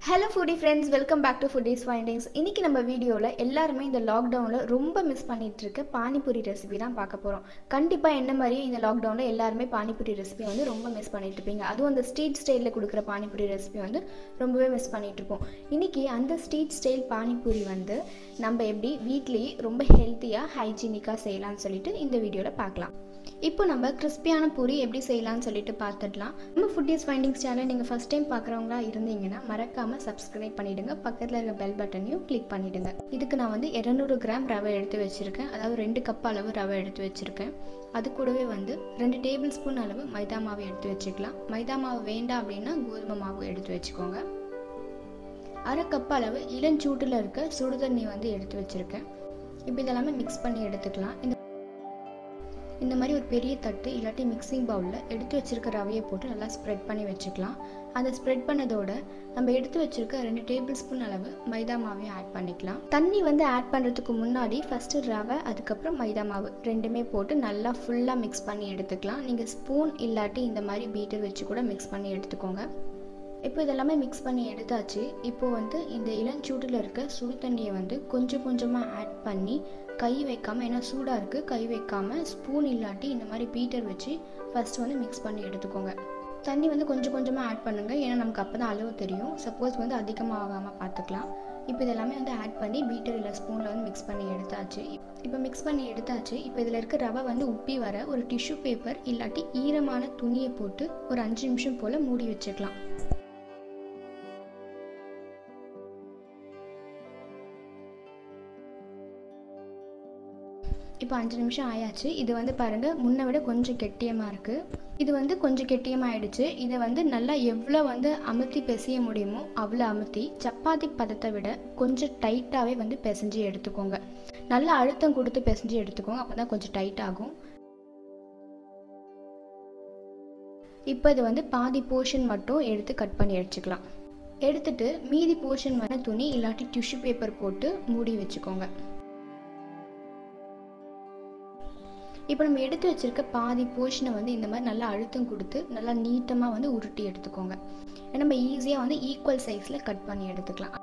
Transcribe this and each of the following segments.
hello foodie friends welcome back to foodies findings இன்றைக்கி நம்ம வீடியோவில் எல்லாருமே இந்த லாக்டவுனில் ரொம்ப மிஸ் பண்ணிட்டு இருக்க பானிபூரி ரெசிபி தான் பார்க்க போகிறோம் கண்டிப்பாக என்ன மாதிரியே இந்த லாக்டவுனில் எல்லாருமே பானிபூரி ரெசிபி வந்து ரொம்ப மிஸ் பண்ணிட்டு இருப்பீங்க அதுவும் அந்த ஸ்ட்ரீட் ஸ்டைலில் கொடுக்குற பானிபூரி ரெசிபி வந்து ரொம்பவே மிஸ் பண்ணிட்டு இருப்போம் இன்றைக்கி அந்த ஸ்ட்ரீட் ஸ்டைல் பானிபூரி வந்து நம்ம எப்படி வீட்லேயே ரொம்ப ஹெல்த்தியாக ஹைஜீனிக்காக செய்யலாம்னு சொல்லிட்டு இந்த வீடியோவில் பார்க்கலாம் இப்போ நம்ம கிறிஸ்பியான பூரி எப்படி செய்யலாம்னு சொல்லிட்டு பார்த்துடலாம் நம்ம ஃபுட்டீஸ் ஃபைண்டிங்ஸ் சேனல் நீங்கள் ஃபஸ்ட் டைம் பார்க்குறவங்களா இருந்தீங்கன்னா மறக்காமல் சப்ஸ்கிரைப் பண்ணிவிடுங்க பக்கத்தில் இருக்க பெல் பட்டனையும் கிளிக் பண்ணிவிடுங்க இதுக்கு நான் வந்து இரநூறு கிராம் ரவை எடுத்து வச்சுருக்கேன் அதாவது ரெண்டு கப் அளவு ரவை எடுத்து வச்சுருக்கேன் அது கூடவே வந்து ரெண்டு டேபிள் ஸ்பூன் அளவு மைதா மாவு எடுத்து வச்சுக்கலாம் மைதா மாவு வேண்டாம் அப்படின்னா கோதுமை மாவு எடுத்து வச்சுக்கோங்க அரை கப் அளவு இளஞ்சூட்டில் இருக்க சுடு தண்ணி வந்து எடுத்து வச்சுருக்கேன் இப்போ இதெல்லாமே மிக்ஸ் பண்ணி எடுத்துக்கலாம் இந்த இந்த மாதிரி ஒரு பெரிய தட்டு இல்லாட்டி மிக்சிங் பவுலில் எடுத்து வச்சுருக்க ரவையை போட்டு நல்லா ஸ்ப்ரெட் பண்ணி வச்சுக்கலாம் அதை ஸ்ப்ரெட் பண்ணதோட நம்ம எடுத்து வச்சுருக்க ரெண்டு டேபிள் ஸ்பூன் அளவு மைதா மாவையும் ஆட் பண்ணிக்கலாம் தண்ணி வந்து ஆட் பண்ணுறதுக்கு முன்னாடி ஃபஸ்ட்டு ரவை அதுக்கப்புறம் மைதா மாவு ரெண்டுமே போட்டு நல்லா ஃபுல்லாக மிக்ஸ் பண்ணி எடுத்துக்கலாம் நீங்கள் ஸ்பூன் இல்லாட்டி இந்த மாதிரி பீட்டர் வச்சு கூட மிக்ஸ் பண்ணி எடுத்துக்கோங்க இப்போ இதெல்லாமே மிக்ஸ் பண்ணி எடுத்தாச்சு இப்போது வந்து இந்த இளஞ்சூட்டில் இருக்க சுடு தண்ணியை வந்து கொஞ்சம் கொஞ்சமாக ஆட் பண்ணி கை வைக்காமல் ஏன்னா சூடாக இருக்குது கை வைக்காமல் ஸ்பூன் இல்லாட்டி இந்த மாதிரி பீட்டர் வச்சு ஃபஸ்ட் வந்து மிக்ஸ் பண்ணி எடுத்துக்கோங்க தண்ணி வந்து கொஞ்சம் கொஞ்சமாக ஆட் பண்ணுங்கள் ஏன்னா நமக்கு அப்போ தான் அளவு தெரியும் சப்போஸ் வந்து அதிகமாக ஆகாமல் பார்த்துக்கலாம் இப்போ இதெல்லாமே வந்து ஆட் பண்ணி பீட்டர் இல்லை ஸ்பூனில் வந்து மிக்ஸ் பண்ணி எடுத்தாச்சு இப்போ மிக்ஸ் பண்ணி எடுத்தாச்சு இப்போ இதில் இருக்க ரவை வந்து உப்பி வர ஒரு டிஷ்யூ பேப்பர் இல்லாட்டி ஈரமான துணியை போட்டு ஒரு அஞ்சு நிமிஷம் போல் மூடி வச்சுக்கலாம் இப்போ அஞ்சு நிமிஷம் ஆயாச்சு இது வந்து பாருங்கள் முன்னை விட கொஞ்சம் கெட்டியமாக இருக்குது இது வந்து கொஞ்சம் கெட்டியமாக ஆயிடுச்சு இதை வந்து நல்லா எவ்வளோ வந்து அமுத்தி பிசைய முடியுமோ அவ்வளோ அமுத்தி சப்பாத்தி பதத்தை விட கொஞ்சம் டைட்டாகவே வந்து பிசைஞ்சு எடுத்துக்கோங்க நல்லா அழுத்தம் கொடுத்து பிசைஞ்சு எடுத்துக்கோங்க அப்போ தான் கொஞ்சம் டைட் ஆகும் இப்போ இது வந்து பாதி போர்ஷன் மட்டும் எடுத்து கட் பண்ணி வச்சுக்கலாம் எடுத்துட்டு மீதி போர்ஷன் வர துணி இல்லாட்டி டிஷ்யூ பேப்பர் போட்டு மூடி வச்சுக்கோங்க இப்போ நம்ம எடுத்து வச்சுருக்க பாதி போர்ஷனை வந்து இந்த மாதிரி நல்லா அழுத்தம் கொடுத்து நல்லா நீட்டமாக வந்து உருட்டி எடுத்துக்கோங்க நம்ம ஈஸியாக வந்து ஈக்குவல் சைஸில் கட் பண்ணி எடுத்துக்கலாம்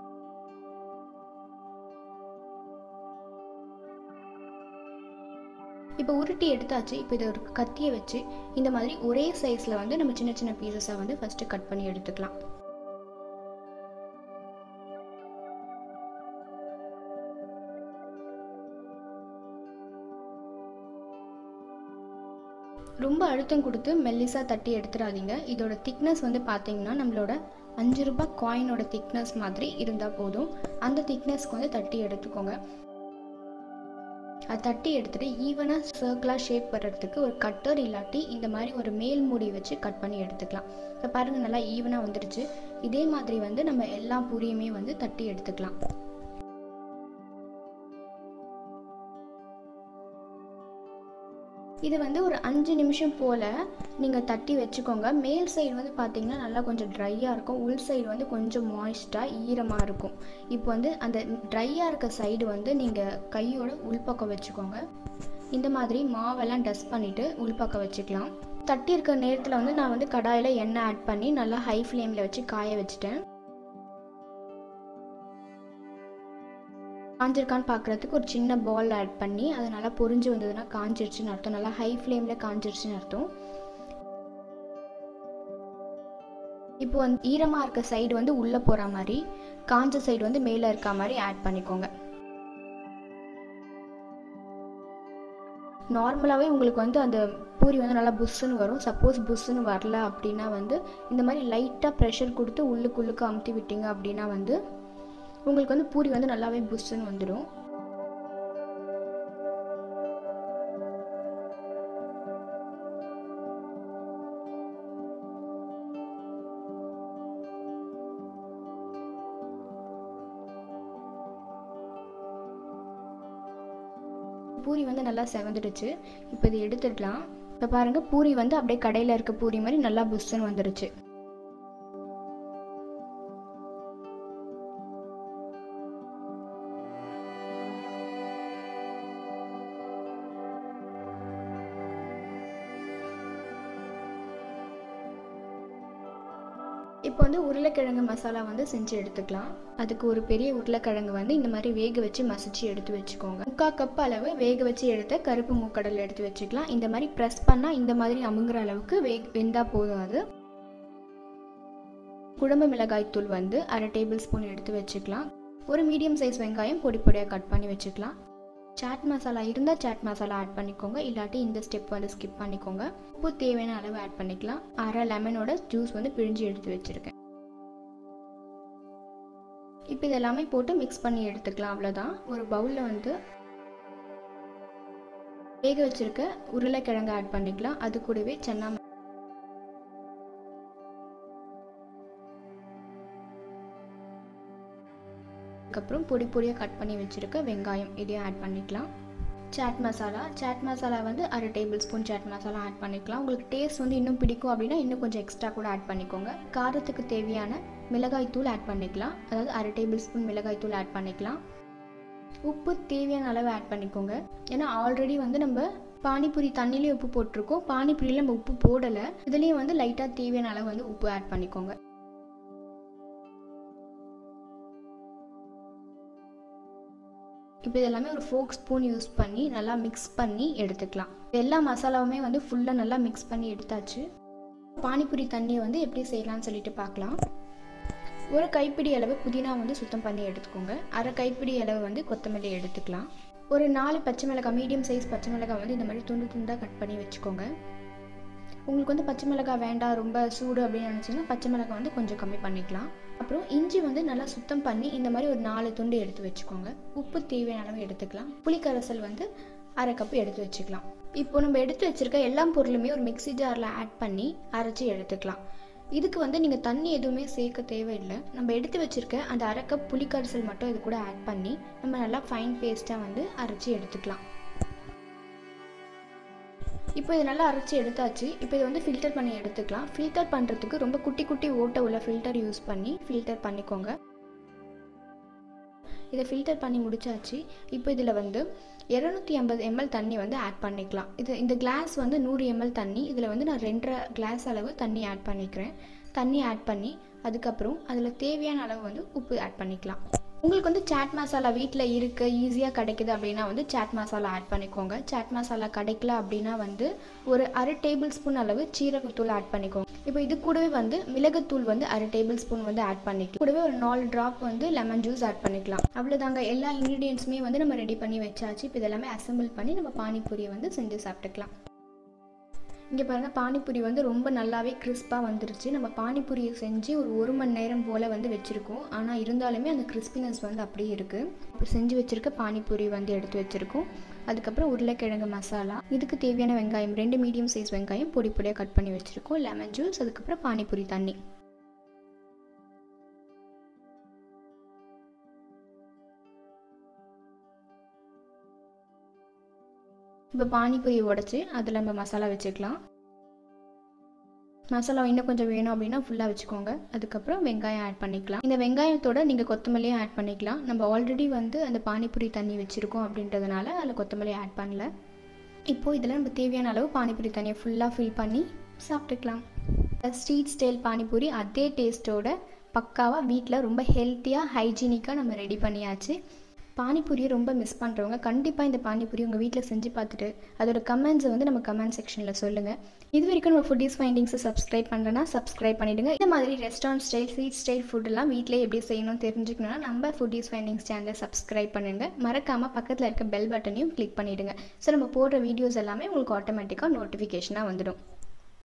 இப்போ உருட்டி எடுத்தாச்சு இப்போ இதை ஒரு கத்தியை வச்சு இந்த மாதிரி ஒரே சைஸில் வந்து நம்ம சின்ன சின்ன பீசஸாக வந்து ஃபஸ்ட்டு கட் பண்ணி எடுத்துக்கலாம் ரொம்ப அழுத்தம் கொடுத்து மெல்லிஸாக தட்டி எடுத்துடாதீங்க இதோட திக்னஸ் வந்து பார்த்தீங்கன்னா நம்மளோட அஞ்சு ரூபாய் காயினோட திக்னஸ் மாதிரி இருந்தால் போதும் அந்த திக்னஸ்க்கு வந்து தட்டி எடுத்துக்கோங்க அது தட்டி எடுத்துகிட்டு ஈவனாக சர்க்கிளாக ஷேப் வர்றதுக்கு ஒரு கட்டர் இல்லாட்டி இந்த மாதிரி ஒரு மேல் மூடி வச்சு கட் பண்ணி எடுத்துக்கலாம் இப்போ பாருங்கள் நல்லா ஈவனாக வந்துடுச்சு இதே மாதிரி வந்து நம்ம எல்லா பூரியுமே வந்து தட்டி எடுத்துக்கலாம் இது வந்து ஒரு அஞ்சு நிமிஷம் போல் நீங்கள் தட்டி வச்சுக்கோங்க மேல் சைடு வந்து பார்த்திங்கன்னா நல்லா கொஞ்சம் ட்ரையாக இருக்கும் உள் சைடு வந்து கொஞ்சம் மாய்ஸ்டாக ஈரமாக இருக்கும் இப்போ வந்து அந்த ட்ரையாக இருக்க சைடு வந்து நீங்கள் கையோட உள்பக்கம் வச்சுக்கோங்க இந்த மாதிரி மாவெல்லாம் டஸ்ட் பண்ணிவிட்டு உள்பக்கம் வச்சுக்கலாம் தட்டி இருக்க நேரத்தில் வந்து நான் வந்து கடாயில் எண்ணெய் ஆட் பண்ணி நல்லா ஹை ஃப்ளேமில் வச்சு காய வச்சுட்டேன் காஞ்சிருக்கான்னு பார்க்குறதுக்கு ஒரு சின்ன பால் ஆட் பண்ணி அது நல்லா பொரிஞ்சு வந்ததுன்னா காஞ்சிருச்சுன்னு அர்த்தம் நல்லா ஹை ஃப்ளேமில் காஞ்சிருச்சுன்னு அர்த்தம் இப்போ வந்து ஈரமாக இருக்க சைடு வந்து உள்ளே போகிற மாதிரி காஞ்ச சைடு வந்து மேலே இருக்க மாதிரி ஆட் பண்ணிக்கோங்க நார்மலாகவே உங்களுக்கு வந்து அந்த பூரி வந்து நல்லா புஷ்ஷுன்னு வரும் சப்போஸ் புஷ்ஷுன்னு வரல அப்படின்னா வந்து இந்த மாதிரி லைட்டாக ப்ரெஷர் கொடுத்து உள்ளுக்குள்ளுக்கு அமுத்தி விட்டீங்க அப்படின்னா வந்து உங்களுக்கு வந்து பூரி வந்து நல்லாவே புஷ்ஷுன்னு வந்துடும் பூரி வந்து நல்லா செவந்துடுச்சு இப்போ இது எடுத்துடலாம் இப்போ பாருங்கள் பூரி வந்து அப்படியே கடையில் இருக்க பூரி மாதிரி நல்லா புஷ்ஷுன்னு வந்துடுச்சு இப்போ வந்து உருளைக்கிழங்கு மசாலா வந்து செஞ்சு எடுத்துக்கலாம் அதுக்கு ஒரு பெரிய உருளைக்கிழங்கு வந்து இந்த மாதிரி வேக வச்சு மசிச்சு எடுத்து வச்சுக்கோங்க முக்கால் கப் அளவு வேக வச்சு எடுத்த கருப்பு மூக்கடலை எடுத்து வச்சுக்கலாம் இந்த மாதிரி ப்ரெஸ் பண்ணால் இந்த மாதிரி அமுங்குற அளவுக்கு வே வெந்தா போதும் அது குழம்பு மிளகாய் தூள் வந்து அரை டேபிள் ஸ்பூன் எடுத்து வச்சுக்கலாம் ஒரு மீடியம் சைஸ் வெங்காயம் பொடி பொடியாக கட் பண்ணி வச்சுக்கலாம் சாட் மசாலா இருந்தால் சாட் மசாலா ஆட் பண்ணிக்கோங்க இல்லாட்டி இந்த ஸ்டெப் வந்து ஸ்கிப் பண்ணிக்கோங்க உப்பு தேவையான அளவு ஆட் பண்ணிக்கலாம் அரை லெமனோட ஜூஸ் வந்து பிழிஞ்சு எடுத்து வச்சுருக்கேன் இப்போ இதெல்லாமே போட்டு மிக்ஸ் பண்ணி எடுத்துக்கலாம் அவ்வளோதான் ஒரு பவுலில் வந்து வேக வச்சுருக்க உருளைக்கிழங்கு ஆட் பண்ணிக்கலாம் அது கூடவே சென்னா அதுக்கப்புறம் பொடி பொடியாக கட் பண்ணி வச்சுருக்க வெங்காயம் இதையும் ஆட் பண்ணிக்கலாம் சாட் மசாலா சாட் மசாலா வந்து அரை tablespoon chaat masala add பண்ணிக்கலாம் உங்களுக்கு டேஸ்ட் வந்து இன்னும் பிடிக்கும் அப்படின்னா இன்னும் கொஞ்சம் எக்ஸ்ட்ரா கூட ஆட் பண்ணிக்கோங்க காரத்துக்கு தேவையான மிளகாய் தூள் ஆட் பண்ணிக்கலாம் அதாவது அரை டேபிள் ஸ்பூன் மிளகாய் தூள் ஆட் பண்ணிக்கலாம் உப்பு தேவையான அளவு ஆட் பண்ணிக்கோங்க ஏன்னா ஆல்ரெடி வந்து நம்ம பானிபூரி தண்ணிலேயே உப்பு போட்டிருக்கோம் பானிபூரியில் நம்ம உப்பு போடலை இதுலேயும் வந்து லைட்டாக தேவையான அளவு வந்து உப்பு ஆட் பண்ணிக்கோங்க இப்போ இதெல்லாமே ஒரு ஃபோக் ஸ்பூன் யூஸ் பண்ணி நல்லா மிக்ஸ் பண்ணி எடுத்துக்கலாம் எல்லா மசாலாவுமே வந்து ஃபுல்லாக நல்லா மிக்ஸ் பண்ணி எடுத்தாச்சு பானிபூரி தண்ணியை வந்து எப்படி செய்யலாம்னு சொல்லிட்டு பார்க்கலாம் ஒரு கைப்பிடி அளவு புதினா வந்து சுத்தம் பண்ணி எடுத்துக்கோங்க அரை கைப்பிடி அளவு வந்து கொத்தமல்லி எடுத்துக்கலாம் ஒரு நாலு பச்சை மிளகாய் மீடியம் சைஸ் பச்சை மிளகாய் வந்து இந்த மாதிரி துண்டு துண்டாக கட் பண்ணி வச்சுக்கோங்க உங்களுக்கு வந்து பச்சை மிளகாய் வேண்டாம் ரொம்ப சூடு அப்படின்னு நினச்சிங்கன்னா பச்சை மிளகாய் வந்து கொஞ்சம் கம்மி பண்ணிக்கலாம் அப்புறம் இஞ்சி வந்து நல்லா சுத்தம் பண்ணி இந்த மாதிரி ஒரு நாலு துண்டு எடுத்து வச்சுக்கோங்க உப்பு தேவையான அளவு எடுத்துக்கலாம் புளிக்கரைசல் வந்து அரை கப்பு எடுத்து வச்சுக்கலாம் இப்போ நம்ம எடுத்து வச்சுருக்க எல்லா பொருளுமே ஒரு மிக்சி ஜாரில் ஆட் பண்ணி அரைச்சி எடுத்துக்கலாம் இதுக்கு வந்து நீங்கள் தண்ணி எதுவுமே சேர்க்க தேவையில்லை நம்ம எடுத்து வச்சுருக்க அந்த அரை கப் புளிக்கரைசல் மட்டும் இது கூட ஆட் பண்ணி நம்ம நல்லா ஃபைன் பேஸ்ட்டாக வந்து அரைச்சி எடுத்துக்கலாம் இப்போ இது நல்லா அரைச்சி எடுத்தாச்சு இப்போ இதை வந்து ஃபில்டர் பண்ணி எடுத்துக்கலாம் ஃபில்டர் பண்ணுறதுக்கு ரொம்ப குட்டி குட்டி ஓட்டை உள்ள ஃபில்டர் யூஸ் பண்ணி ஃபில்டர் பண்ணிக்கோங்க இதை ஃபில்டர் பண்ணி முடிச்சாச்சு இப்போ இதில் வந்து இரநூத்தி ஐம்பது எம்எல் தண்ணி வந்து ஆட் பண்ணிக்கலாம் இது இந்த கிளாஸ் வந்து நூறு எம்எல் தண்ணி இதில் வந்து நான் ரெண்டரை கிளாஸ் அளவு தண்ணி ஆட் பண்ணிக்கிறேன் தண்ணி ஆட் பண்ணி அதுக்கப்புறம் அதில் தேவையான அளவு வந்து உப்பு ஆட் பண்ணிக்கலாம் உங்களுக்கு வந்து சாட் மசாலா வீட்டில் இருக்க ஈஸியாக கிடைக்குது அப்படின்னா வந்து சாட் மசாலா ஆட் பண்ணிக்கோங்க சாட் மசாலா கிடைக்கல அப்படின்னா வந்து ஒரு அரை டேபிள் ஸ்பூன் அளவு சீரகத்தூள் ஆட் பண்ணிக்கோங்க இப்போ இது கூடவே வந்து மிளகுத்தூள் வந்து அரை டேபிள் ஸ்பூன் வந்து ஆட் பண்ணிக்கலாம் கூடவே ஒரு நாலு ட்ராப் வந்து லெமன் ஜூஸ் ஆட் பண்ணிக்கலாம் அவ்வளோதாங்க எல்லா இன்க்ரீடியன்ஸுமே வந்து நம்ம ரெடி பண்ணி வச்சாச்சு இப்போ இதெல்லாமே அசம்பிள் பண்ணி நம்ம பானிபூரியை வந்து செஞ்சு சாப்பிட்டுக்கலாம் இங்கே பாருங்கள் பானிபூரி வந்து ரொம்ப நல்லாவே கிறிஸ்பாக வந்துருச்சு நம்ம பானிபூரியை செஞ்சு ஒரு ஒரு மணி நேரம் போல் வந்து வச்சுருக்கோம் ஆனால் இருந்தாலுமே அந்த கிறிஸ்பினஸ் வந்து அப்படியே இருக்குது இப்போ செஞ்சு வச்சுருக்க பானிபூரி வந்து எடுத்து வச்சுருக்கோம் அதுக்கப்புறம் உருளைக்கிழங்கு மசாலா இதுக்கு தேவையான வெங்காயம் ரெண்டு மீடியம் சைஸ் வெங்காயம் பொடி பொடியாக கட் பண்ணி வச்சுருக்கோம் லெமன் ஜூஸ் அதுக்கப்புறம் பானிபூரி தண்ணி இப்போ பானிபூரி உடச்சி அதில் நம்ம மசாலா வச்சுக்கலாம் மசாலா இன்னும் கொஞ்சம் வேணும் அப்படின்னா ஃபுல்லாக வச்சுக்கோங்க அதுக்கப்புறம் வெங்காயம் ஆட் பண்ணிக்கலாம் இந்த வெங்காயத்தோட நீங்கள் கொத்தமல்லியும் ஆட் பண்ணிக்கலாம் நம்ம ஆல்ரெடி வந்து அந்த பானிபூரி தண்ணி வச்சுருக்கோம் அப்படின்றதுனால அதில் கொத்தமல்லி ஆட் பண்ணல இப்போது இதில் நம்ம தேவையான அளவு பானிபூரி தண்ணியை ஃபுல்லாக ஃபில் பண்ணி சாப்பிட்டுக்கலாம் ஸ்ட்ரீட் ஸ்டைல் பானிபூரி அதே டேஸ்ட்டோட பக்காவாக வீட்டில் ரொம்ப ஹெல்த்தியாக ஹைஜீனிக்காக நம்ம ரெடி பண்ணியாச்சு பானிபூரியை ரொம்ப மிஸ் பண்ணுறவங்க கண்டிப்பாக இந்த பானிபூரி உங்கள் வீட்டில் செஞ்சு பார்த்துட்டு அதோட கமெண்ட்ஸை வந்து நம்ம கமெண்ட் செக்ஷனில் சொல்லுங்கள் இது வரைக்கும் நம்ம ஃபுட்டீஸ் ஃபைண்டிங்ஸை சப்ஸ்கிரைப் பண்ணுறேன்னா சப்ஸ்கிரைப் பண்ணிவிடுங்க இந்த மாதிரி ரெஸ்டாரண்ட் ஸ்டைல் ஸ்வீட் ஸ்டைல் ஃபுட்டெல்லாம் வீட்டிலே எப்படி செய்யணும்னு தெரிஞ்சுக்கணும்னா நம்ம ஃபுட்டீஸ் ஃபைண்டிங்ஸ் சேனலை சப்ஸ்கிரைப் பண்ணுங்கள் மறக்காமல் பக்கத்தில் இருக்க பெல் பட்டனையும் கிளிக் பண்ணிவிடுங்க ஸோ நம்ம போடுற வீடியோஸ் எல்லாமே உங்களுக்கு ஆட்டோமேட்டிக்காக நோட்டிஃபிகேஷனாக வந்துடும்